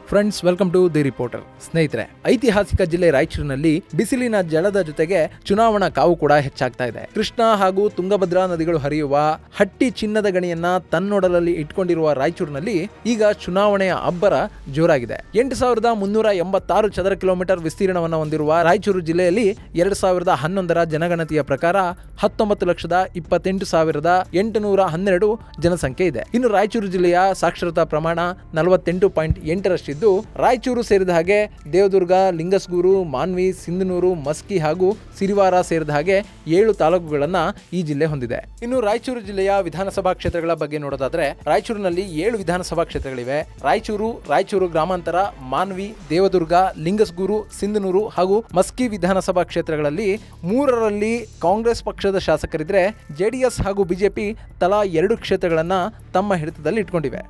friends welcome to the reporter ಸ್ನೇಹಿತರೆ ಐತಿಹಾಸಿಕ ಜಿಲ್ಲೆ ರಾಯಚೂರಿನಲ್ಲಿ ಬಿಸಿಲಿನ ಜಲದ ಜೊತೆಗೆ ಚುನಾವಣಾ ಕಾವು ಕೂಡ ಹೆಚ್ಚಾಗ್ತಾ ಇದೆ ಕೃಷ್ಣ ಹಾಗೂ ತುಂಗಭದ್ರಾ ನದಿಗಳು ಹರಿಯುವ ಹಟ್ಟಿ ಚಿನ್ನದ ಗಣಿಯನ್ನ ತನ್ನೊಡಲಲ್ಲಿ ಇಟ್ಕೊಂಡಿರುವ ರಾಯಚೂರಿನಲ್ಲಿ ಈಗ ಚುನಾವಣೆಯ ಅಬ್ಬರ ಜೋರಾಗಿದೆ ಎಂಟು ಸಾವಿರದ ಮುನ್ನೂರ ಎಂಬತ್ತಾರು ಚದರ ಕಿಲೋಮೀಟರ್ ವಿಸ್ತೀರ್ಣವನ್ನು ಹೊಂದಿರುವ ರಾಯಚೂರು ಜಿಲ್ಲೆಯಲ್ಲಿ ಎರಡು ಸಾವಿರದ ಹನ್ನೊಂದರ ಜನಗಣತಿಯ ಪ್ರಕಾರ ಹತ್ತೊಂಬತ್ತು ಲಕ್ಷದ ಇಪ್ಪತ್ತೆಂಟು ಸಾವಿರದ ಎಂಟುನೂರ ಹನ್ನೆರಡು ಜನಸಂಖ್ಯೆ ಇದೆ ಇನ್ನು ರಾಯಚೂರು ಜಿಲ್ಲೆಯ ಸಾಕ್ಷರತಾ ಪ್ರಮಾಣ ನಲವತ್ತೆಂಟು ಪಾಯಿಂಟ್ ಎಂಟರಷ್ಟಿದ್ದು ರಾಯಚೂರು ಸೇರಿದ ಹಾಗೆ ದೇವದುರ್ಗ ಲಿಂಗಸ್ಗೂರು ಮಾನ್ವಿ ಸಿಂಧನೂರು ಮಸ್ಕಿ ಹಾಗೂ ಸಿರಿವಾರ ಸೇರಿದ ಹಾಗೆ ಏಳು ತಾಲೂಕುಗಳನ್ನ ಈ ಜಿಲ್ಲೆ ಹೊಂದಿದೆ ಇನ್ನು ರಾಯಚೂರು ಜಿಲ್ಲೆಯ ವಿಧಾನಸಭಾ ಕ್ಷೇತ್ರಗಳ ಬಗ್ಗೆ ನೋಡೋದಾದ್ರೆ ರಾಯಚೂರಿನಲ್ಲಿ ಏಳು ವಿಧಾನಸಭಾ ಕ್ಷೇತ್ರಗಳಿವೆ ರಾಯಚೂರು ರಾಯಚೂರು ಗ್ರಾಮಾಂತರ ಮಾನ್ವಿ ದೇವದುರ್ಗ ಲಿಂಗಸ್ಗೂರು ಸಿಂಧನೂರು ಹಾಗೂ ಮಸ್ಕಿ ವಿಧಾನಸಭಾ ಕ್ಷೇತ್ರಗಳಲ್ಲಿ ಮೂರರಲ್ಲಿ ಕಾಂಗ್ರೆಸ್ ಪಕ್ಷದ ಶಾಸಕರಿದ್ರೆ ಜೆಡಿಎಸ್ ಹಾಗೂ ಬಿಜೆಪಿ ತಲಾ ಎರಡು ಕ್ಷೇತ್ರಗಳನ್ನ ತಮ್ಮ ಹಿಡಿತದಲ್ಲಿ ಇಟ್ಕೊಂಡಿವೆ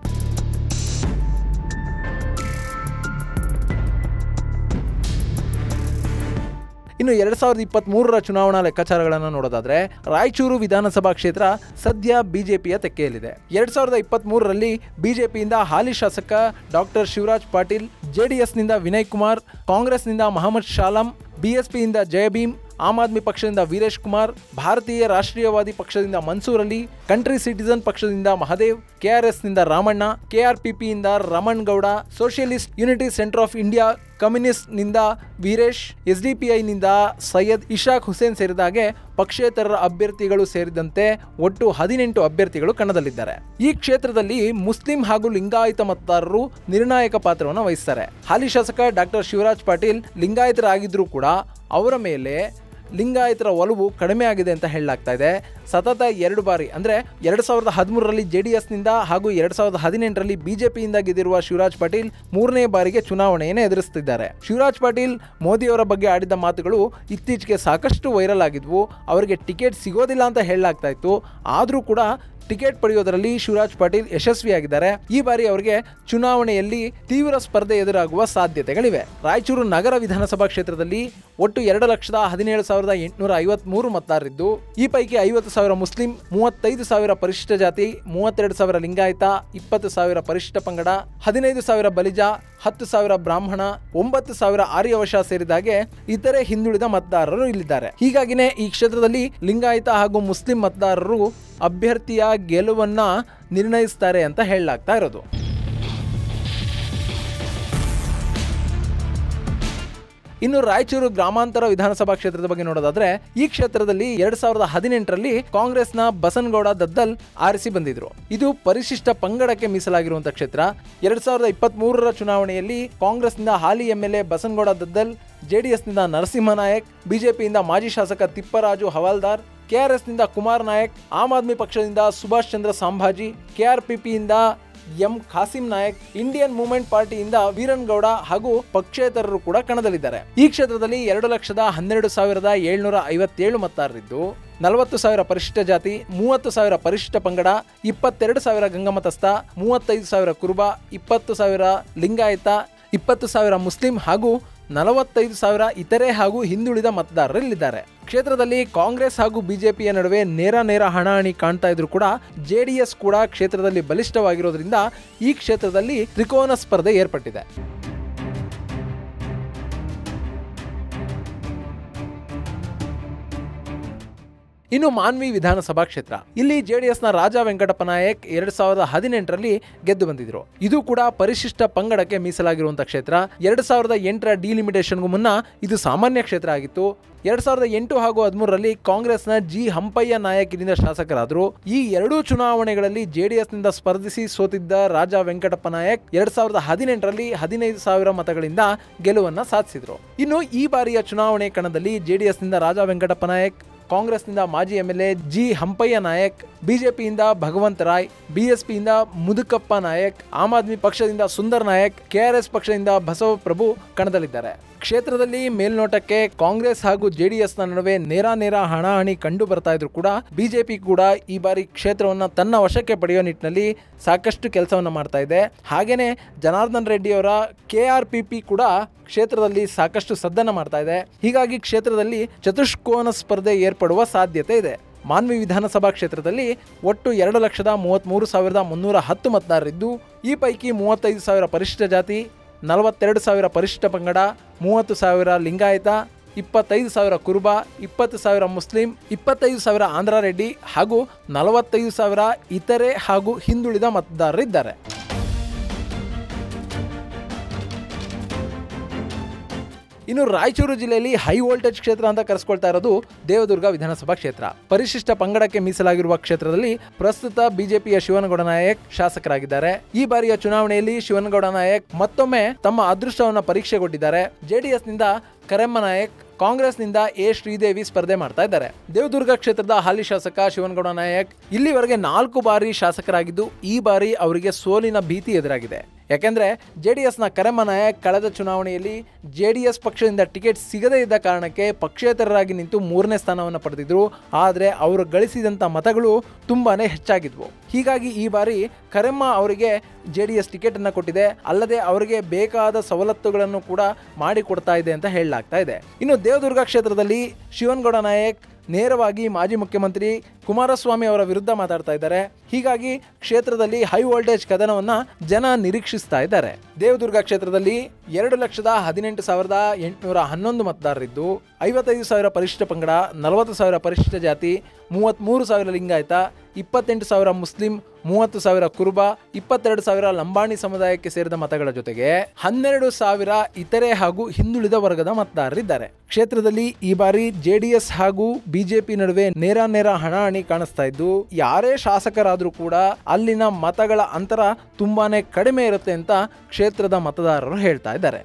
ಇನ್ನು ಎರಡ್ ಸಾವಿರದ ಇಪ್ಪತ್ತ್ ಮೂರರ ಚುನಾವಣಾ ಲೆಕ್ಕಾಚಾರಗಳನ್ನು ನೋಡೋದಾದ್ರೆ ರಾಯಚೂರು ವಿಧಾನಸಭಾ ಕ್ಷೇತ್ರ ಸದ್ಯ ಬಿಜೆಪಿಯ ತೆಕ್ಕೆಯಲ್ಲಿದೆ ಎರಡ್ ಸಾವಿರದ ಇಪ್ಪತ್ತ್ ಮೂರರಲ್ಲಿ ಬಿಜೆಪಿಯಿಂದ ಹಾಲಿ ಶಾಸಕ ಡಾಕ್ಟರ್ ಶಿವರಾಜ್ ಪಾಟೀಲ್ ಜೆಡಿಎಸ್ನಿಂದ ವಿನಯ್ ಕುಮಾರ್ ಕಾಂಗ್ರೆಸ್ನಿಂದ ಮಹಮ್ಮದ್ ಶಾಲಂ ಬಿಎಸ್ಪಿಯಿಂದ ಜಯಭೀಮ್ ಆಮ್ ಆದ್ಮಿ ಪಕ್ಷದಿಂದ ವೀರೇಶ್ ಕುಮಾರ್ ಭಾರತೀಯ ರಾಷ್ಟ್ರೀಯವಾದಿ ಪಕ್ಷದಿಂದ ಮನ್ಸೂರ್ ಅಲಿ ಕಂಟ್ರಿ ಸಿಟಿಸನ್ ಪಕ್ಷದಿಂದ ಮಹದೇವ್ ಕೆಆರ್ಎಸ್ನಿಂದ ರಾಮಣ್ಣ ಕೆಆರ್ಪಿಪಿಯಿಂದ Raman Gowda socialist unity centre of India ಕಮ್ಯುನಿಸ್ಟ್ನಿಂದ ವೀರೇಶ್ ಎಸ್ಡಿಪಿಐನಿಂದ ಸೈಯದ್ ಇಶಾಕ್ ಹುಸೇನ್ ಸೇರಿದ ಹಾಗೆ ಪಕ್ಷೇತರರ ಅಭ್ಯರ್ಥಿಗಳು ಸೇರಿದಂತೆ ಒಟ್ಟು ಹದಿನೆಂಟು ಅಭ್ಯರ್ಥಿಗಳು ಕಣದಲ್ಲಿದ್ದಾರೆ ಈ ಕ್ಷೇತ್ರದಲ್ಲಿ ಮುಸ್ಲಿಂ ಹಾಗೂ ಲಿಂಗಾಯತ ಮತದಾರರು ನಿರ್ಣಾಯಕ ಪಾತ್ರವನ್ನು ವಹಿಸ್ತಾರೆ ಹಾಲಿ ಶಾಸಕ ಡಾಕ್ಟರ್ ಶಿವರಾಜ್ ಪಾಟೀಲ್ ಲಿಂಗಾಯತರಾಗಿದ್ರೂ ಕೂಡ ಅವರ ಮೇಲೆ ಲಿಂಗಾಯತರ ಒಲವು ಕಡಿಮೆ ಆಗಿದೆ ಅಂತ ಹೇಳಲಾಗ್ತಾ ಇದೆ ಸತತ ಎರಡು ಬಾರಿ ಅಂದರೆ ಎರಡು ಸಾವಿರದ ಹದಿಮೂರರಲ್ಲಿ ಜೆ ಡಿ ಎಸ್ನಿಂದ ಹಾಗೂ ಎರಡು ಸಾವಿರದ ಹದಿನೆಂಟರಲ್ಲಿ ಬಿಜೆಪಿಯಿಂದ ಗೆದ್ದಿರುವ ಶಿವರಾಜ್ ಪಾಟೀಲ್ ಮೂರನೇ ಬಾರಿಗೆ ಚುನಾವಣೆಯನ್ನು ಎದುರಿಸುತ್ತಿದ್ದಾರೆ ಶಿವರಾಜ್ ಪಾಟೀಲ್ ಮೋದಿಯವರ ಬಗ್ಗೆ ಆಡಿದ ಮಾತುಗಳು ಇತ್ತೀಚೆಗೆ ಸಾಕಷ್ಟು ವೈರಲ್ ಆಗಿದ್ವು ಅವರಿಗೆ ಟಿಕೆಟ್ ಸಿಗೋದಿಲ್ಲ ಅಂತ ಹೇಳಲಾಗ್ತಾ ಇತ್ತು ಆದರೂ ಕೂಡ ಟಿಕೆಟ್ ಪಡೆಯೋದರಲ್ಲಿ ಶಿವರಾಜ್ ಪಾಟೀಲ್ ಯಶಸ್ವಿಯಾಗಿದ್ದಾರೆ ಈ ಬಾರಿ ಅವರಿಗೆ ಚುನಾವಣೆಯಲ್ಲಿ ತೀವ್ರ ಸ್ಪರ್ಧೆ ಎದುರಾಗುವ ಸಾಧ್ಯತೆಗಳಿವೆ ರಾಯಚೂರು ನಗರ ವಿಧಾನಸಭಾ ಕ್ಷೇತ್ರದಲ್ಲಿ ಒಟ್ಟು ಎರಡು ಲಕ್ಷದ ಹದಿನೇಳು ಸಾವಿರದ ಎಂಟುನೂರ ಐವತ್ಮೂರು ಮತದಾರರಿದ್ದು ಈ ಪೈಕಿ ಐವತ್ತು ಸಾವಿರ ಮುಸ್ಲಿಂ ಮೂವತ್ತೈದು ಸಾವಿರ ಪರಿಶಿಷ್ಟ ಜಾತಿ ಮೂವತ್ತೆರಡು ಸಾವಿರ ಲಿಂಗಾಯತ ಇಪ್ಪತ್ತು ಸಾವಿರ ಪರಿಶಿಷ್ಟ ಪಂಗಡ ಹದಿನೈದು ಸಾವಿರ ಬಲಿಜ ಹತ್ತು ಸಾವಿರ ಬ್ರಾಹ್ಮಣ ಒಂಬತ್ತು ಸಾವಿರ ಆರ್ಯವಶ ಸೇರಿದ ಹಾಗೆ ಇತರೆ ಹಿಂದುಳಿದ ಮತದಾರರು ಇಲ್ಲಿದ್ದಾರೆ ಹೀಗಾಗಿನೇ ಈ ಕ್ಷೇತ್ರದಲ್ಲಿ ಲಿಂಗಾಯತ ಹಾಗೂ ಮುಸ್ಲಿಂ ಮತದಾರರು ಅಭ್ಯರ್ಥಿಯ ಗೆಲುವನ್ನ ನಿರ್ಣಯಿಸ್ತಾರೆ ಅಂತ ಹೇಳಲಾಗ್ತಾ ಇರೋದು ಇನ್ನು ರಾಯಚೂರು ಗ್ರಾಮಾಂತರ ವಿಧಾನಸಭಾ ಕ್ಷೇತ್ರದ ಬಗ್ಗೆ ನೋಡೋದಾದ್ರೆ ಈ ಕ್ಷೇತ್ರದಲ್ಲಿ ಎರಡ್ ಸಾವಿರದ ಹದಿನೆಂಟರಲ್ಲಿ ಕಾಂಗ್ರೆಸ್ನ ಬಸನಗೌಡ ದದ್ದಲ್ ಆರಿಸಿ ಬಂದಿದ್ರು ಇದು ಪರಿಶಿಷ್ಟ ಪಂಗಡಕ್ಕೆ ಮೀಸಲಾಗಿರುವಂತಹ ಕ್ಷೇತ್ರ ಎರಡ್ ಸಾವಿರದ ಇಪ್ಪತ್ತ್ ಮೂರರ ಚುನಾವಣೆಯಲ್ಲಿ ಕಾಂಗ್ರೆಸ್ನಿಂದ ಹಾಲಿ ಎಂಎಲ್ಎ ಬಸನಗೌಡ ದದ್ದಲ್ ಜೆಡಿಎಸ್ನಿಂದ ನರಸಿಂಹ ನಾಯಕ್ ಬಿಜೆಪಿಯಿಂದ ಮಾಜಿ ಶಾಸಕ ತಿಪ್ಪರಾಜು ಹವಾಲ್ದಾರ್ ಕೆಆರ್ಎಸ್ನಿಂದ ಕುಮಾರ್ ನಾಯಕ್ ಆಮ್ ಆದ್ಮಿ ಪಕ್ಷದಿಂದ ಸುಭಾಷ್ ಚಂದ್ರ ಸಂಭಾಜಿ ಕೆಆರ್ಪಿಪಿಯಿಂದ M Khasim Nayak Indian movement ಪಾರ್ಟಿಯಿಂದ ವೀರನ್ಗೌಡ ಹಾಗೂ ಪಕ್ಷೇತರರು ಕೂಡ ಕಣದಲ್ಲಿದ್ದಾರೆ ಈ ಕ್ಷೇತ್ರದಲ್ಲಿ ಎರಡು ಲಕ್ಷದ ಹನ್ನೆರಡು ಸಾವಿರದ ಏಳ್ನೂರ ಐವತ್ತೇಳು ಮತದಾರರಿದ್ದು ನಲವತ್ತು ಸಾವಿರ ಪರಿಶಿಷ್ಟ ಜಾತಿ ಮೂವತ್ತು ಸಾವಿರ ಪರಿಶಿಷ್ಟ ಪಂಗಡ ಇಪ್ಪತ್ತೆರಡು ಸಾವಿರ ಗಂಗಮತಸ್ಥ ಮೂವತ್ತೈದು ಸಾವಿರ ಕುರುಬ ಇಪ್ಪತ್ತು ಸಾವಿರ ಲಿಂಗಾಯತ ಇಪ್ಪತ್ತು ಸಾವಿರ ಮುಸ್ಲಿಂ ಹಾಗೂ ನಲವತ್ತೈದು ಸಾವಿರ ಇತರೆ ಹಾಗೂ ಹಿಂದುಳಿದ ಮತದಾರರಿಲ್ಲಿದ್ದಾರೆ ಕ್ಷೇತ್ರದಲ್ಲಿ ಕಾಂಗ್ರೆಸ್ ಹಾಗೂ ಬಿಜೆಪಿಯ ನಡುವೆ ನೇರ ನೇರ ಹಣಾಹಣಿ ಕಾಣ್ತಾ ಇದ್ರು ಕೂಡ ಜೆಡಿಎಸ್ ಕೂಡ ಕ್ಷೇತ್ರದಲ್ಲಿ ಬಲಿಷ್ಠವಾಗಿರೋದ್ರಿಂದ ಈ ಕ್ಷೇತ್ರದಲ್ಲಿ ತ್ರಿಕೋನ ಸ್ಪರ್ಧೆ ಏರ್ಪಟ್ಟಿದೆ ಇನ್ನು ಮಾನ್ವಿ ವಿಧಾನಸಭಾ ಕ್ಷೇತ್ರ ಇಲ್ಲಿ ಜೆಡಿಎಸ್ನ ರಾಜ ವೆಂಕಟಪ್ಪ ನಾಯಕ್ ಎರಡ್ ಸಾವಿರದ ಹದಿನೆಂಟರಲ್ಲಿ ಗೆದ್ದು ಬಂದಿದ್ರು ಇದು ಕೂಡ ಪರಿಶಿಷ್ಟ ಪಂಗಡಕ್ಕೆ ಮೀಸಲಾಗಿರುವಂತಹ ಕ್ಷೇತ್ರ ಎರಡ್ ಸಾವಿರದ ಎಂಟರ ಡಿಲಿಮಿಟೇಷನ್ಗೂ ಮುನ್ನ ಇದು ಸಾಮಾನ್ಯ ಕ್ಷೇತ್ರ ಆಗಿತ್ತು ಎರಡ್ ಸಾವಿರದ ಎಂಟು ಹಾಗೂ ಹದಿಮೂರರಲ್ಲಿ ಕಾಂಗ್ರೆಸ್ನ ಜಿ ಹಂಪಯ್ಯ ನಾಯಕ್ ಇಲ್ಲಿಂದ ಶಾಸಕರಾದರು ಈ ಎರಡೂ ಚುನಾವಣೆಗಳಲ್ಲಿ ಜೆಡಿಎಸ್ನಿಂದ ಸ್ಪರ್ಧಿಸಿ ಸೋತಿದ್ದ ರಾಜ ವೆಂಕಟಪ್ಪ ನಾಯಕ್ ಎರಡ್ ಸಾವಿರದ ಹದಿನೆಂಟರಲ್ಲಿ ಹದಿನೈದು ಸಾವಿರ ಮತಗಳಿಂದ ಗೆಲುವನ್ನ ಸಾಧಿಸಿದ್ರು ಇನ್ನು ಈ ಬಾರಿಯ ಚುನಾವಣೆ ಕಣದಲ್ಲಿ ಜೆಡಿಎಸ್ನಿಂದ ರಾಜ ವೆಂಕಟಪ್ಪ ನಾಯಕ್ ಕಾಂಗ್ರೆಸ್ನಿಂದ ಮಾಜಿ ಎಂಎಲ್ಎ ಜಿ ಹಂಪಯ್ಯ ನಾಯಕ್ ಬಿಜೆಪಿಯಿಂದ ಭಗವಂತ ರಾಯ್ ಬಿಎಸ್ಪಿಯಿಂದ ಮುದುಕಪ್ಪ ನಾಯಕ್ ಆಮ್ ಆದ್ಮಿ ಪಕ್ಷದಿಂದ ಸುಂದರ್ ನಾಯಕ್ ಕೆಆರ್ಎಸ್ ಪಕ್ಷದಿಂದ ಬಸವಪ್ರಭು ಕಣದಲ್ಲಿದ್ದಾರೆ ಕ್ಷೇತ್ರದಲ್ಲಿ ಮೇಲ್ನೋಟಕ್ಕೆ ಕಾಂಗ್ರೆಸ್ ಹಾಗೂ ಜೆಡಿಎಸ್ನ ನಡುವೆ ನೇರ ನೇರ ಹಣಾಹಣಿ ಕಂಡು ಬರ್ತಾ ಇದ್ರು ಕೂಡ ಬಿಜೆಪಿ ಕೂಡ ಈ ಬಾರಿ ಕ್ಷೇತ್ರವನ್ನ ತನ್ನ ವಶಕ್ಕೆ ಪಡೆಯುವ ನಿಟ್ಟಿನಲ್ಲಿ ಸಾಕಷ್ಟು ಕೆಲಸವನ್ನ ಮಾಡ್ತಾ ಇದೆ ಹಾಗೇನೆ ಜನಾರ್ದನ್ ರೆಡ್ಡಿ ಅವರ ಕೆ ಆರ್ ಪಿ ಪಿ ಕೂಡ ಕ್ಷೇತ್ರದಲ್ಲಿ ಸಾಕಷ್ಟು ಸದ್ದನ್ನ ಮಾಡ್ತಾ ಇದೆ ಹೀಗಾಗಿ ಕ್ಷೇತ್ರದಲ್ಲಿ ಚತುಷ್ಕೋನ ಸ್ಪರ್ಧೆ ಏರ್ಪಡುವ ಸಾಧ್ಯತೆ ಇದೆ ಮಾನ್ವಿ ವಿಧಾನಸಭಾ ಕ್ಷೇತ್ರದಲ್ಲಿ ಒಟ್ಟು ಎರಡು ಲಕ್ಷದ ಮೂವತ್ತ್ಮೂರು ಸಾವಿರದ ಮುನ್ನೂರ ಹತ್ತು ಮತದಾರರಿದ್ದು ಈ ಪೈಕಿ ಮೂವತ್ತೈದು ಸಾವಿರ ಪರಿಶಿಷ್ಟ ಜಾತಿ ನಲವತ್ತೆರಡು ಸಾವಿರ ಪರಿಶಿಷ್ಟ ಪಂಗಡ ಮೂವತ್ತು ಸಾವಿರ ಲಿಂಗಾಯತ ಇಪ್ಪತ್ತೈದು ಸಾವಿರ ಕುರುಬ ಇಪ್ಪತ್ತು ಸಾವಿರ ಮುಸ್ಲಿಂ ಇಪ್ಪತ್ತೈದು ಸಾವಿರ ಆಂಧ್ರ ರೆಡ್ಡಿ ಹಾಗೂ ನಲವತ್ತೈದು ಸಾವಿರ ಇತರೆ ಹಾಗೂ ಹಿಂದುಳಿದ ಮತದಾರರಿದ್ದಾರೆ ಇನ್ನು ರಾಯಚೂರು ಜಿಲ್ಲೆಯಲ್ಲಿ ಹೈ ವೋಲ್ಟೇಜ್ ಕ್ಷೇತ್ರ ಅಂತ ಕರೆಸ್ಕೊಳ್ತಾ ಇರೋದು ದೇವದುರ್ಗ ವಿಧಾನಸಭಾ ಕ್ಷೇತ್ರ ಪರಿಶಿಷ್ಟ ಪಂಗಡಕ್ಕೆ ಮೀಸಲಾಗಿರುವ ಕ್ಷೇತ್ರದಲ್ಲಿ ಪ್ರಸ್ತುತ ಬಿಜೆಪಿಯ ಶಿವನಗೌಡ ನಾಯಕ್ ಶಾಸಕರಾಗಿದ್ದಾರೆ ಈ ಬಾರಿಯ ಚುನಾವಣೆಯಲ್ಲಿ ಶಿವನಗೌಡ ನಾಯಕ್ ಮತ್ತೊಮ್ಮೆ ತಮ್ಮ ಅದೃಷ್ಟವನ್ನು ಪರೀಕ್ಷೆಗೊಡ್ಡಿದ್ದಾರೆ ಜೆಡಿಎಸ್ನಿಂದ ಕರೆಮ್ಮ ನಾಯಕ್ ಕಾಂಗ್ರೆಸ್ನಿಂದ ಎ ಶ್ರೀದೇವಿ ಸ್ಪರ್ಧೆ ಮಾಡ್ತಾ ಇದ್ದಾರೆ ದೇವದುರ್ಗ ಕ್ಷೇತ್ರದ ಹಾಲಿ ಶಾಸಕ ಶಿವನಗೌಡ ನಾಯಕ್ ಇಲ್ಲಿವರೆಗೆ ನಾಲ್ಕು ಬಾರಿ ಶಾಸಕರಾಗಿದ್ದು ಈ ಬಾರಿ ಅವರಿಗೆ ಸೋಲಿನ ಭೀತಿ ಎದುರಾಗಿದೆ ಯಾಕೆಂದ್ರೆ ಜೆಡಿಎಸ್ನ ಕರೆಮ್ಮ ನಾಯಕ್ ಕಳೆದ ಚುನಾವಣೆಯಲ್ಲಿ ಜೆಡಿಎಸ್ ಪಕ್ಷದಿಂದ ಟಿಕೆಟ್ ಸಿಗದೇ ಇದ್ದ ಕಾರಣಕ್ಕೆ ಪಕ್ಷೇತರರಾಗಿ ನಿಂತು ಮೂರನೇ ಸ್ಥಾನವನ್ನು ಪಡೆದಿದ್ರು ಆದರೆ ಅವರು ಗಳಿಸಿದಂಥ ಮತಗಳು ತುಂಬಾನೇ ಹೆಚ್ಚಾಗಿದ್ವು ಹೀಗಾಗಿ ಈ ಬಾರಿ ಕರೆಮ್ಮ ಅವರಿಗೆ ಜೆ ಡಿ ಎಸ್ ಟಿಕೆಟ್ ಅನ್ನು ಕೊಟ್ಟಿದೆ ಅಲ್ಲದೆ ಅವರಿಗೆ ಬೇಕಾದ ಸವಲತ್ತುಗಳನ್ನು ಕೂಡ ಮಾಡಿಕೊಡ್ತಾ ಇದೆ ಅಂತ ಹೇಳಲಾಗ್ತಾ ಇದೆ ಇನ್ನು ದೇವದುರ್ಗ ಕ್ಷೇತ್ರದಲ್ಲಿ ಶಿವನಗೌಡ ನಾಯಕ್ ನೇರವಾಗಿ ಮಾಜಿ ಮುಖ್ಯಮಂತ್ರಿ ಕುಮಾರಸ್ವಾಮಿ ಅವರ ವಿರುದ್ಧ ಮಾತಾಡ್ತಾ ಇದ್ದಾರೆ ಹೀಗಾಗಿ ಕ್ಷೇತ್ರದಲ್ಲಿ ಹೈ ವೋಲ್ಟೇಜ್ ಕದನವನ್ನ ಜನ ನಿರೀಕ್ಷಿಸ್ತಾ ಇದ್ದಾರೆ ದೇವದುರ್ಗ ಕ್ಷೇತ್ರದಲ್ಲಿ ಎರಡು ಲಕ್ಷದ ಹದಿನೆಂಟು ಸಾವಿರದ ಎಂಟುನೂರ ಹನ್ನೊಂದು ಮತದಾರರಿದ್ದು ಐವತ್ತೈದು ಸಾವಿರ ಪರಿಶಿಷ್ಟ ಪಂಗಡ ನಲವತ್ತು ಸಾವಿರ ಪರಿಶಿಷ್ಟ ಜಾತಿ ಮೂವತ್ತ್ಮೂರು ಸಾವಿರ ಲಿಂಗಾಯತ ಇಪ್ಪತ್ತೆಂಟು ಸಾವಿರ ಮುಸ್ಲಿಂ ಮೂವತ್ತು ಸಾವಿರ ಕುರುಬ ಇಪ್ಪತ್ತೆರಡು ಸಾವಿರ ಲಂಬಾಣಿ ಸಮುದಾಯಕ್ಕೆ ಸೇರಿದ ಮತಗಳ ಜೊತೆಗೆ ಹನ್ನೆರಡು ಸಾವಿರ ಇತರೆ ಹಾಗೂ ಹಿಂದುಳಿದ ವರ್ಗದ ಮತದಾರರಿದ್ದಾರೆ ಕ್ಷೇತ್ರದಲ್ಲಿ ಈ ಬಾರಿ ಜೆಡಿಎಸ್ ಹಾಗೂ ಬಿಜೆಪಿ ನಡುವೆ ನೇರ ನೇರ ಹಣಾಹಣಿ ಕಾಣಿಸ್ತಾ ಇದ್ದು ಯಾರೇ ಶಾಸಕರಾದರೂ ಕೂಡ ಅಲ್ಲಿನ ಮತಗಳ ಅಂತರ ತುಂಬಾನೇ ಕಡಿಮೆ ಇರುತ್ತೆ ಅಂತ ಕ್ಷೇತ್ರದ ಮತದಾರರು ಹೇಳ್ತಾ ಇದ್ದಾರೆ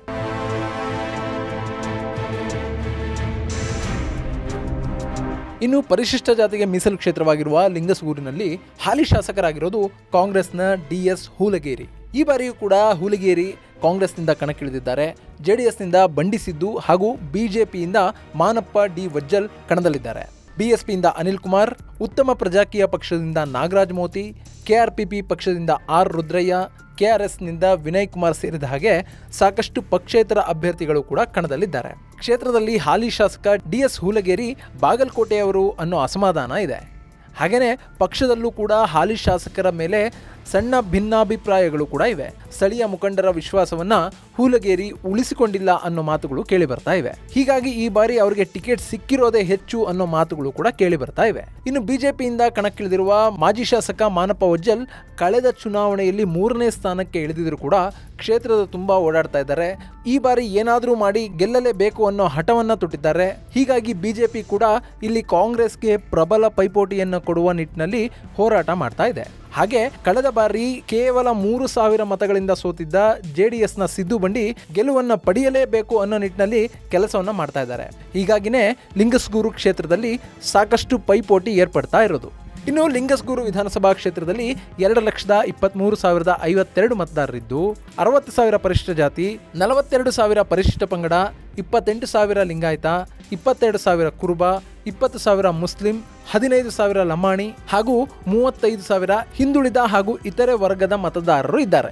ಇನ್ನು ಪರಿಶಿಷ್ಟ ಜಾತಿಗೆ ಮೀಸಲು ಕ್ಷೇತ್ರವಾಗಿರುವ ಲಿಂಗಸೂರಿನಲ್ಲಿ ಹಾಲಿ ಶಾಸಕರಾಗಿರೋದು ಕಾಂಗ್ರೆಸ್ನ ಡಿ ಎಸ್ ಹೂಲಗೇರಿ ಈ ಬಾರಿಯೂ ಕೂಡ ಹೂಲಗೇರಿ ಕಾಂಗ್ರೆಸ್ನಿಂದ ಕಣಕ್ಕಿಳಿದಿದ್ದಾರೆ ಜೆಡಿಎಸ್ನಿಂದ ಬಂಡಿಸಿದ್ದು ಹಾಗೂ ಬಿಜೆಪಿಯಿಂದ ಮಾನಪ್ಪ ಡಿ ವಜ್ಜಲ್ ಕಣದಲ್ಲಿದ್ದಾರೆ ಬಿಎಸ್ಪಿಯಿಂದ ಅನಿಲ್ ಕುಮಾರ್ ಉತ್ತಮ ಪ್ರಜಾಕೀಯ ಪಕ್ಷದಿಂದ ನಾಗರಾಜ್ ಮೋತಿ ಕೆಆರ್ಪಿಪಿ ಪಕ್ಷದಿಂದ ಆರ್ ರುದ್ರಯ್ಯ ಕೆಆರ್ಎಸ್ನಿಂದ ವಿನಯ್ ಕುಮಾರ್ ಸೇರಿದ ಹಾಗೆ ಸಾಕಷ್ಟು ಪಕ್ಷೇತರ ಅಭ್ಯರ್ಥಿಗಳು ಕೂಡ ಕಣದಲ್ಲಿದ್ದಾರೆ ಕ್ಷೇತ್ರದಲ್ಲಿ ಹಾಲಿ ಶಾಸಕ ಡಿ ಎಸ್ ಹೂಲಗೇರಿ ಬಾಗಲಕೋಟೆಯವರು ಅನ್ನೋ ಅಸಮಾಧಾನ ಇದೆ ಹಾಗೆಯೇ ಪಕ್ಷದಲ್ಲೂ ಕೂಡ ಹಾಲಿ ಶಾಸಕರ ಮೇಲೆ ಸಣ್ಣ ಭಿನ್ನಾಭಿಪ್ರಾಯಗಳು ಕೂಡ ಇವೆ ಸ್ಥಳೀಯ ಮುಖಂಡರ ವಿಶ್ವಾಸವನ್ನ ಹೂಲಗೇರಿ ಉಳಿಸಿಕೊಂಡಿಲ್ಲ ಅನ್ನೋ ಮಾತುಗಳು ಕೇಳಿ ಬರ್ತಾ ಇವೆ ಹೀಗಾಗಿ ಈ ಬಾರಿ ಅವರಿಗೆ ಟಿಕೆಟ್ ಸಿಕ್ಕಿರೋದೇ ಹೆಚ್ಚು ಅನ್ನೋ ಮಾತುಗಳು ಕೂಡ ಕೇಳಿ ಬರ್ತಾ ಇವೆ ಇನ್ನು ಬಿಜೆಪಿಯಿಂದ ಕಣಕ್ಕಿಳಿದಿರುವ ಮಾಜಿ ಶಾಸಕ ಮಾನಪ್ಪ ವಜ್ಜಲ್ ಕಳೆದ ಚುನಾವಣೆಯಲ್ಲಿ ಮೂರನೇ ಸ್ಥಾನಕ್ಕೆ ಇಳಿದಿದ್ರು ಕೂಡ ಕ್ಷೇತ್ರದ ತುಂಬಾ ಓಡಾಡ್ತಾ ಇದ್ದಾರೆ ಈ ಬಾರಿ ಏನಾದರೂ ಮಾಡಿ ಗೆಲ್ಲಲೇಬೇಕು ಅನ್ನೋ ಹಠವನ್ನ ತೊಟ್ಟಿದ್ದಾರೆ ಹೀಗಾಗಿ ಬಿಜೆಪಿ ಕೂಡ ಇಲ್ಲಿ ಕಾಂಗ್ರೆಸ್ಗೆ ಪ್ರಬಲ ಪೈಪೋಟಿಯನ್ನು ಕೊಡುವ ನಿಟ್ಟಿನಲ್ಲಿ ಹೋರಾಟ ಮಾಡ್ತಾ ಇದೆ ಹಾಗೆ ಕಳೆದ ಬಾರಿ ಕೇವಲ ಮೂರು ಸಾವಿರ ಮತಗಳಿಂದ ಸೋತಿದ್ದ ಜೆಡಿಎಸ್ನ ಸಿದ್ದು ಬಂಡಿ ಗೆಲುವನ್ನ ಪಡೆಯಲೇಬೇಕು ಅನ್ನೋ ನಿಟ್ಟಿನಲ್ಲಿ ಕೆಲಸವನ್ನ ಮಾಡ್ತಾ ಇದ್ದಾರೆ ಹೀಗಾಗಿನೇ ಲಿಂಗಸ್ಗೂರು ಕ್ಷೇತ್ರದಲ್ಲಿ ಸಾಕಷ್ಟು ಪೈಪೋಟಿ ಏರ್ಪಡ್ತಾ ಇರೋದು ಇನ್ನು ಲಿಂಗಸ್ಗೂರು ವಿಧಾನಸಭಾ ಕ್ಷೇತ್ರದಲ್ಲಿ ಎರಡು ಲಕ್ಷದ ಇಪ್ಪತ್ತ್ಮೂರು ಸಾವಿರದ ಐವತ್ತೆರಡು ಮತದಾರರಿದ್ದು ಅರವತ್ತು ಸಾವಿರ ಪರಿಶಿಷ್ಟ ಜಾತಿ ನಲವತ್ತೆರಡು ಸಾವಿರ ಪರಿಶಿಷ್ಟ ಪಂಗಡ ಇಪ್ಪತ್ತೆಂಟು ಸಾವಿರ ಲಿಂಗಾಯತ ಇಪ್ಪತ್ತೆರಡು ಸಾವಿರ ಕುರುಬ ಇಪ್ಪತ್ತು ಸಾವಿರ ಮುಸ್ಲಿಂ ಹದಿನೈದು ಸಾವಿರ ಲಂಬಾಣಿ ಹಾಗೂ ಮೂವತ್ತೈದು ಸಾವಿರ ಹಿಂದುಳಿದ ಹಾಗೂ ಇತರೆ ವರ್ಗದ ಮತದಾರರು ಇದ್ದಾರೆ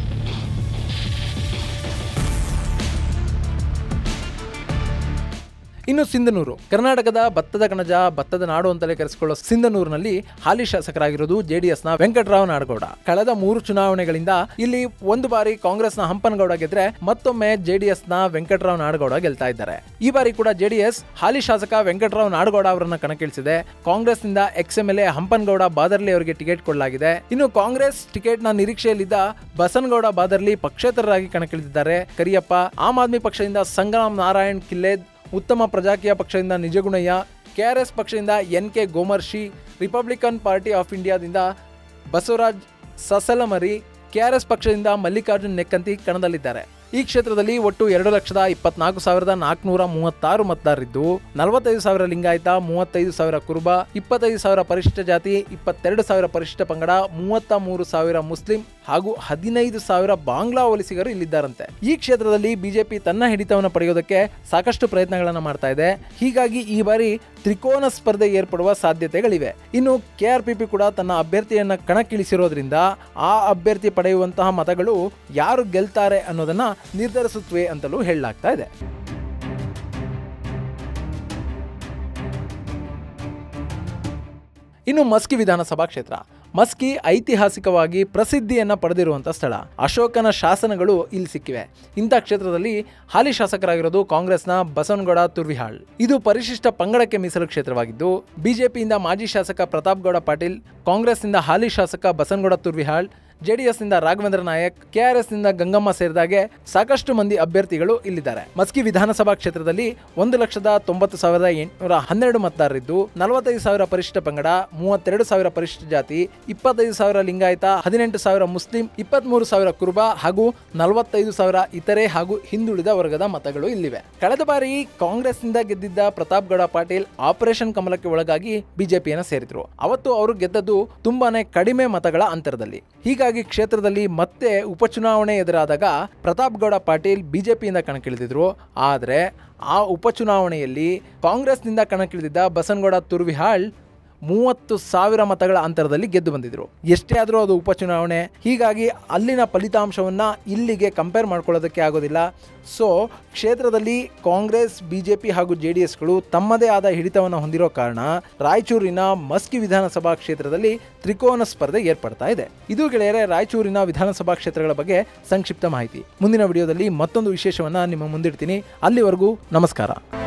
ಇನ್ನು ಸಿಂಧನೂರು ಕರ್ನಾಟಕದ ಭತ್ತದ ಕಣಜ ಭತ್ತದ ನಾಡು ಅಂತಲೇ ಕರೆಸಿಕೊಳ್ಳೋ ಸಿಂಧನೂರಿನಲ್ಲಿ ಹಾಲಿ ಶಾಸಕರಾಗಿರೋದು ಜೆಡಿಎಸ್ನ ವೆಂಕಟರಾವ್ ನಾಡಗೌಡ ಕಳೆದ ಮೂರು ಚುನಾವಣೆಗಳಿಂದ ಇಲ್ಲಿ ಒಂದು ಬಾರಿ ಕಾಂಗ್ರೆಸ್ನ ಹಂಪನಗೌಡ ಗೆದ್ರೆ ಮತ್ತೊಮ್ಮೆ ಜೆಡಿಎಸ್ನ ವೆಂಕಟರಾವ್ ನಾಡಗೌಡ ಗೆಲ್ತಾ ಇದ್ದಾರೆ ಈ ಬಾರಿ ಕೂಡ ಜೆಡಿಎಸ್ ಹಾಲಿ ಶಾಸಕ ವೆಂಕಟರಾವ್ ನಾಡಗೌಡ ಅವರನ್ನ ಕಣಕ್ಕಿಳಿಸಿದೆ ಕಾಂಗ್ರೆಸ್ನಿಂದ ex M L A Hampanagouda Badarli ಅವರಿಗೆ ಟಿಕೆಟ್ ಕೊಡಲಾಗಿದೆ ಇನ್ನು ಕಾಂಗ್ರೆಸ್ ಟಿಕೆಟ್ನ ನಿರೀಕ್ಷೆಯಲ್ಲಿದ್ದ ಬಸನಗೌಡ ಬಾದರ್ಲಿ ಪಕ್ಷೇತರರಾಗಿ ಕಣಕ್ಕಿಳಿದಿದ್ದಾರೆ ಕರಿಯಪ್ಪ ಆಮ್ ಆದ್ಮಿ ಪಕ್ಷದಿಂದ ಸಂಗ್ರಾಮ್ ನಾರಾಯಣ್ ಕಿಲ್ಲೇದ್ ಉತ್ತಮ ಪ್ರಜಾಕೀಯ ಪಕ್ಷದಿಂದ ನಿಜಗುಣಯ್ಯ ಕೆಆರ್ಎಸ್ ಪಕ್ಷದಿಂದ N K Gomarshi republican party of ಇಂಡಿಯಾದಿಂದ ಬಸವರಾಜ್ ಸಸಲಮರಿ ಕೆಆರ್ಎಸ್ ಪಕ್ಷದಿಂದ ಮಲ್ಲಿಕಾರ್ಜುನ್ ನೆಕ್ಕಂತಿ ಕಣದಲ್ಲಿದ್ದಾರೆ ಈ ಕ್ಷೇತ್ರದಲ್ಲಿ ಒಟ್ಟು ಎರಡು ಲಕ್ಷದ ಇಪ್ಪತ್ನಾಲ್ಕು ಸಾವಿರದ ನಾಲ್ಕುನೂರ ಮೂವತ್ತಾರು ಮತದಾರರಿದ್ದು ನಲವತ್ತೈದು ಸಾವಿರ ಲಿಂಗಾಯತ ಮೂವತ್ತೈದು ಸಾವಿರ ಕುರುಬ ಇಪ್ಪತ್ತೈದು ಸಾವಿರ ಪರಿಶಿಷ್ಟ ಜಾತಿ ಇಪ್ಪತ್ತೆರಡು ಸಾವಿರ ಪರಿಶಿಷ್ಟ ಪಂಗಡ ಮೂವತ್ತ ಮೂರು ಸಾವಿರ ಮುಸ್ಲಿಂ ಹಾಗೂ ಹದಿನೈದು ಸಾವಿರ ಬಾಂಗ್ಲಾ ವಲಸಿಗರು ಇಲ್ಲಿದ್ದಾರಂತೆ ಈ ಕ್ಷೇತ್ರದಲ್ಲಿ ಬಿಜೆಪಿ ತನ್ನ ಹಿಡಿತವನ್ನು ಪಡೆಯೋದಕ್ಕೆ ಸಾಕಷ್ಟು ಪ್ರಯತ್ನಗಳನ್ನು ಮಾಡ್ತಾ ಇದೆ ಹೀಗಾಗಿ ಈ ಬಾರಿ ತ್ರಿಕೋನ ಸ್ಪರ್ಧೆ ಏರ್ಪಡುವ ಸಾಧ್ಯತೆಗಳಿವೆ ಇನ್ನು ಕೆಆರ್ಪಿಪಿ ಕೂಡ ತನ್ನ ಅಭ್ಯರ್ಥಿಯನ್ನ ಕಣಕ್ಕಿಳಿಸಿರೋದ್ರಿಂದ ಆ ಅಭ್ಯರ್ಥಿ ಪಡೆಯುವಂತಹ ಮತಗಳು ಯಾರು ಗೆಲ್ತಾರೆ ಅನ್ನೋದನ್ನ ನಿರ್ಧರಿಸುತ್ತವೆ ಅಂತಲೂ ಹೇಳಲಾಗ್ತಾ ಇದೆ ಇನ್ನು ಮಸ್ಕಿ ವಿಧಾನಸಭಾ ಕ್ಷೇತ್ರ ಮಸ್ಕಿ ಐತಿಹಾಸಿಕವಾಗಿ ಪ್ರಸಿದ್ಧಿಯನ್ನ ಪಡೆದಿರುವಂತ ಸ್ಥಳ ಅಶೋಕನ ಶಾಸನಗಳು ಇಲ್ಲಿ ಸಿಕ್ಕಿವೆ ಇಂಥ ಕ್ಷೇತ್ರದಲ್ಲಿ ಹಾಲಿ ಶಾಸಕರಾಗಿರೋದು ಕಾಂಗ್ರೆಸ್ನ ಬಸವನಗೌಡ ತುರ್ವಿಹಾಳ್ ಇದು ಪರಿಶಿಷ್ಟ ಪಂಗಡಕ್ಕೆ ಮೀಸಲು ಕ್ಷೇತ್ರವಾಗಿದ್ದು ಬಿಜೆಪಿಯಿಂದ ಮಾಜಿ ಶಾಸಕ ಪ್ರತಾಪ್ ಗೌಡ ಪಾಟೀಲ್ ಕಾಂಗ್ರೆಸ್ನಿಂದ ಹಾಲಿ ಶಾಸಕ ಬಸವನಗೌಡ ತುರ್ವಿಹಾಳ್ ಜೆಡಿಎಸ್ನಿಂದ ರಾಘವೇಂದ್ರ ನಾಯಕ್ ಕೆಆರ್ಎಸ್ನಿಂದ ಗಂಗಮ್ಮ ಸೇರಿದಾಗೆ ಸಾಕಷ್ಟು ಮಂದಿ ಅಭ್ಯರ್ಥಿಗಳು ಇಲ್ಲಿದ್ದಾರೆ ಮಸ್ಕಿ ವಿಧಾನಸಭಾ ಕ್ಷೇತ್ರದಲ್ಲಿ ಒಂದು ಲಕ್ಷದ ತೊಂಬತ್ತು ಸಾವಿರದ ಎಂಟುನೂರ ಹನ್ನೆರಡು ಮತದಾರರಿದ್ದು ನಲವತ್ತೈದು ಸಾವಿರ ಪರಿಶಿಷ್ಟ ಪಂಗಡ ಮೂವತ್ತೆರಡು ಸಾವಿರ ಪರಿಶಿಷ್ಟ ಜಾತಿ ಇಪ್ಪತ್ತೈದು ಸಾವಿರ ಲಿಂಗಾಯತ ಹದಿನೆಂಟು ಸಾವಿರ ಮುಸ್ಲಿಂ ಇಪ್ಪತ್ಮೂರು ಸಾವಿರ ಕುರುಬ ಹಾಗೂ ನಲವತ್ತೈದು ಸಾವಿರ ಇತರೆ ಹಾಗೂ ಹಿಂದುಳಿದ ವರ್ಗದ ಮತಗಳು ಇಲ್ಲಿವೆ ಕಳೆದ ಬಾರಿ ಕಾಂಗ್ರೆಸ್ನಿಂದ ಗೆದ್ದಿದ್ದ ಪ್ರತಾಪ್ ಗೌಡ ಪಾಟೀಲ್ ಆಪರೇಷನ್ ಕಮಲಕ್ಕೆ ಒಳಗಾಗಿ ಬಿಜೆಪಿಯನ್ನು ಸೇರಿದ್ರು ಅವತ್ತು ಅವರು ಗೆದ್ದದ್ದು ತುಂಬಾನೇ ಕಡಿಮೆ ಮತಗಳ ಅಂತರದಲ್ಲಿ ಹೀಗಾಗಿ ಕ್ಷೇತ್ರದಲ್ಲಿ ಮತ್ತೆ ಉಪಚುನಾವಣೆ ಎದುರಾದಾಗ ಪ್ರತಾಪ್ ಗೌಡ ಪಾಟೀಲ್ ಬಿಜೆಪಿಯಿಂದ ಕಣಕ್ಕಿಳಿದಿದ್ರು ಆದರೆ ಆ ಉಪಚುನಾವಣೆಯಲ್ಲಿ ಕಾಂಗ್ರೆಸ್ನಿಂದ ಕಣಕ್ಕಿಳಿದಿದ್ದ ಬಸನಗೌಡ ತುರ್ವಿಹಾಳ್ ಮೂವತ್ತು ಸಾವಿರ ಮತಗಳ ಅಂತರದಲ್ಲಿ ಗೆದ್ದು ಬಂದಿದ್ರು ಎಷ್ಟೇ ಆದರೂ ಅದು ಉಪಚುನಾವಣೆ ಹೀಗಾಗಿ ಅಲ್ಲಿನ ಫಲಿತಾಂಶವನ್ನು ಇಲ್ಲಿಗೆ ಕಂಪೇರ್ ಮಾಡ್ಕೊಳ್ಳೋದಕ್ಕೆ ಆಗೋದಿಲ್ಲ ಸೊ ಕ್ಷೇತ್ರದಲ್ಲಿ ಕಾಂಗ್ರೆಸ್ ಬಿಜೆಪಿ ಹಾಗೂ ಜೆ ಡಿ ಎಸ್ಗಳು ತಮ್ಮದೇ ಆದ ಹಿಡಿತವನ್ನು ಹೊಂದಿರೋ ಕಾರಣ ರಾಯಚೂರಿನ ಮಸ್ಕಿ ವಿಧಾನಸಭಾ ಕ್ಷೇತ್ರದಲ್ಲಿ ತ್ರಿಕೋನ ಸ್ಪರ್ಧೆ ಏರ್ಪಡ್ತಾ ಇದೆ ಇದು ಗೆಳೆಯರೆ ರಾಯಚೂರಿನ ವಿಧಾನಸಭಾ ಕ್ಷೇತ್ರಗಳ ಬಗ್ಗೆ ಸಂಕ್ಷಿಪ್ತ ಮಾಹಿತಿ ಮುಂದಿನ ವಿಡಿಯೋದಲ್ಲಿ ಮತ್ತೊಂದು ವಿಶೇಷವನ್ನು ನಿಮ್ಮ ಮುಂದಿಡ್ತೀನಿ ಅಲ್ಲಿವರೆಗೂ ನಮಸ್ಕಾರ